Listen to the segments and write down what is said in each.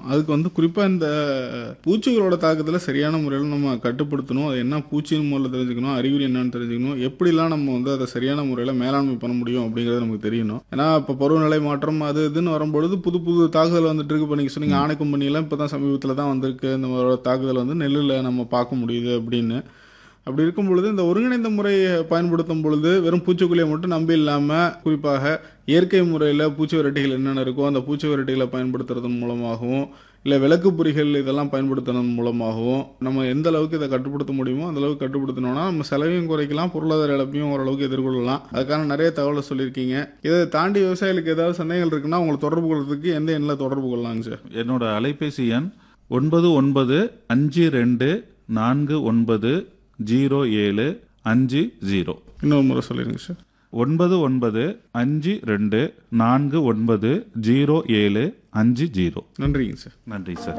அதுக்கு வந்து குறிப்பாக இந்த பூச்சிகளோட தாக்கத்தில் சரியான முறையில் நம்ம கட்டுப்படுத்தணும் அது என்ன பூச்சின்னு முதல்ல தெரிஞ்சுக்கணும் அறிகுறி என்னன்னு தெரிஞ்சுக்கணும் எப்படிலாம் நம்ம வந்து அதை சரியான முறையில் மேலாண்மை பண்ண முடியும் அப்படிங்கிறது நமக்கு தெரியணும் ஏன்னா இப்போ பருவநிலை மாற்றம் அது இதுன்னு வரும்பொழுது புது புது தாக்குதல் வந்துட்டு இருக்கு இப்போ நீங்கள் சொன்னீங்க ஆணை கம்பெனிலாம் இப்போ தான் சமீபத்தில் தான் வந்திருக்கு இந்த மாதிரி தாக்குதல் வந்து நெல்லில் நம்ம பார்க்க முடியுது அப்படின்னு அப்படி இருக்கும் பொழுது இந்த ஒருங்கிணைந்த முறையை பயன்படுத்தும் பொழுது வெறும் பூச்சிக்கொல்லியை மட்டும் நம்பி இல்லாமல் குறிப்பாக இயற்கை முறையில் பூச்சி விரட்டிகள் என்னென்ன இருக்கோ அந்த பூச்சி விரட்டிகளை பயன்படுத்துறதன் மூலமாகவும் இல்லை விளக்கு பொறிகள் இதெல்லாம் பயன்படுத்துறதன் மூலமாகவும் நம்ம எந்த அளவுக்கு இதை கட்டுப்படுத்த முடியுமோ அந்த அளவுக்கு கட்டுப்படுத்தினோம்னா நம்ம செலவையும் குறைக்கலாம் பொருளாதார இழப்பையும் ஓரளவுக்கு எதிர்கொள்ளலாம் அதுக்கான நிறைய தகவலை சொல்லியிருக்கீங்க இதை தாண்டி விவசாயிகளுக்கு ஏதாவது சந்தேகங்கள் இருக்குன்னா உங்களை தொடர்பு கொள்றதுக்கு எந்த எண்ணில் தொடர்பு கொள்ளலாங்க சார் என்னோட அலைபேசி எண் ஒன்பது ஒன்பது அஞ்சு ரெண்டு நான்கு ஒன்பது ஜீரோ ஏழு அஞ்சு ஜீரோ இன்னொரு முறை சொல்லிடுங்க சார் ஒன்பது ஒன்பது அஞ்சு ரெண்டு நான்கு ஒன்பது ஜீரோ ஏழு அஞ்சு ஜீரோ நன்றிங்க சார் நன்றி சார்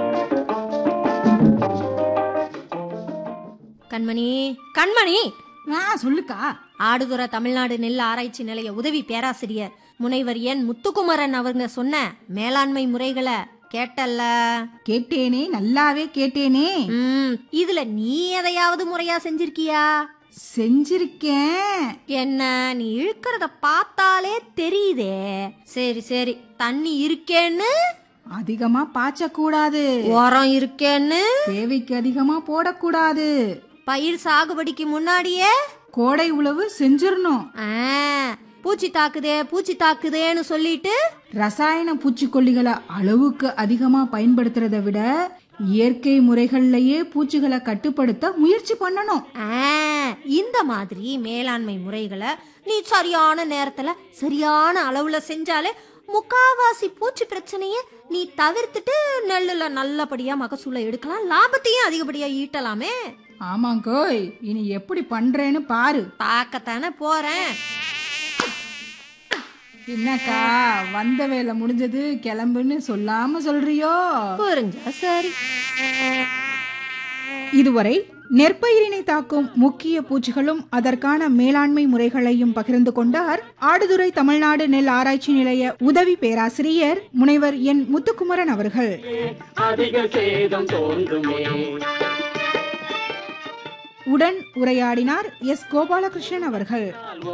கண்மணி கண்மணி ஆ சொல்லுக்கா ஆடுதுறை தமிழ்நாடு நெல் ஆராய்ச்சி நிலைய உதவி பேராசிரியர் முனைவர் என் முத்துக்குமரன் அவங்க சொன்ன மேலாண்மை முறைகளை கேட்டல்ல கேட்டேனே நல்லாவே கேட்டேனே ம் இதுல நீ எதையாவது முறையா செஞ்சிருக்கியா செஞ்சிருக்கேன் என்ன நீ இழுக்கிறத பார்த்தாலே தெரியுதே சரி சரி தண்ணி இருக்கேன்னு அதிகமா பாய்ச்ச கூடாது உரம் இருக்கேன்னு தேவைக்கு அதிகமா போடக்கூடாது பயிர் சாகுபடிக்கு முன்னாடியே கோடை உழவு செஞ்சிரணும் ஆ, பூச்சி தாக்குதே பூச்சி தாக்குதேன்னு சொல்லிட்டு ரசாயன பூச்சிக்கொல்லிகளை அளவுக்கு அதிகமா பயன்படுத்துறதை விட இயற்கை முறைகள்லயே பூச்சிகளை கட்டுப்படுத்த முயற்சி பண்ணணும் ஆ, இந்த மாதிரி மேலாண்மை முறைகளை நீ சரியான நேரத்துல சரியான அளவுல செஞ்சாலே முக்காவாசி பூச்சி பிரச்சனைய நீ தவிர்த்துட்டு நெல்லுல நல்லபடியா மகசூலை எடுக்கலாம் லாபத்தையும் அதிகப்படியா ஈட்டலாமே ஆமாங்கோய் இனி எப்படி பண்றேன்னு பாரு பார்க்கத்தானே போறேன் என்னக்கா வந்த வேலை முடிஞ்சது கிளம்புன்னு சொல்லாம சொல்றியோ புரிஞ்சா சரி இதுவரை நெற்பயிரினை தாக்கும் முக்கிய பூச்சிகளும் அதற்கான மேலாண்மை முறைகளையும் பகிர்ந்து கொண்டார் ஆடுதுறை தமிழ்நாடு நெல் ஆராய்ச்சி நிலைய உதவி பேராசிரியர் முனைவர் என் முத்துக்குமரன் அவர்கள் அதிக சேதம் தோன்றுமே உடன் உரையாடினார் எஸ் கோபாலகிருஷ்ணன் அவர்கள்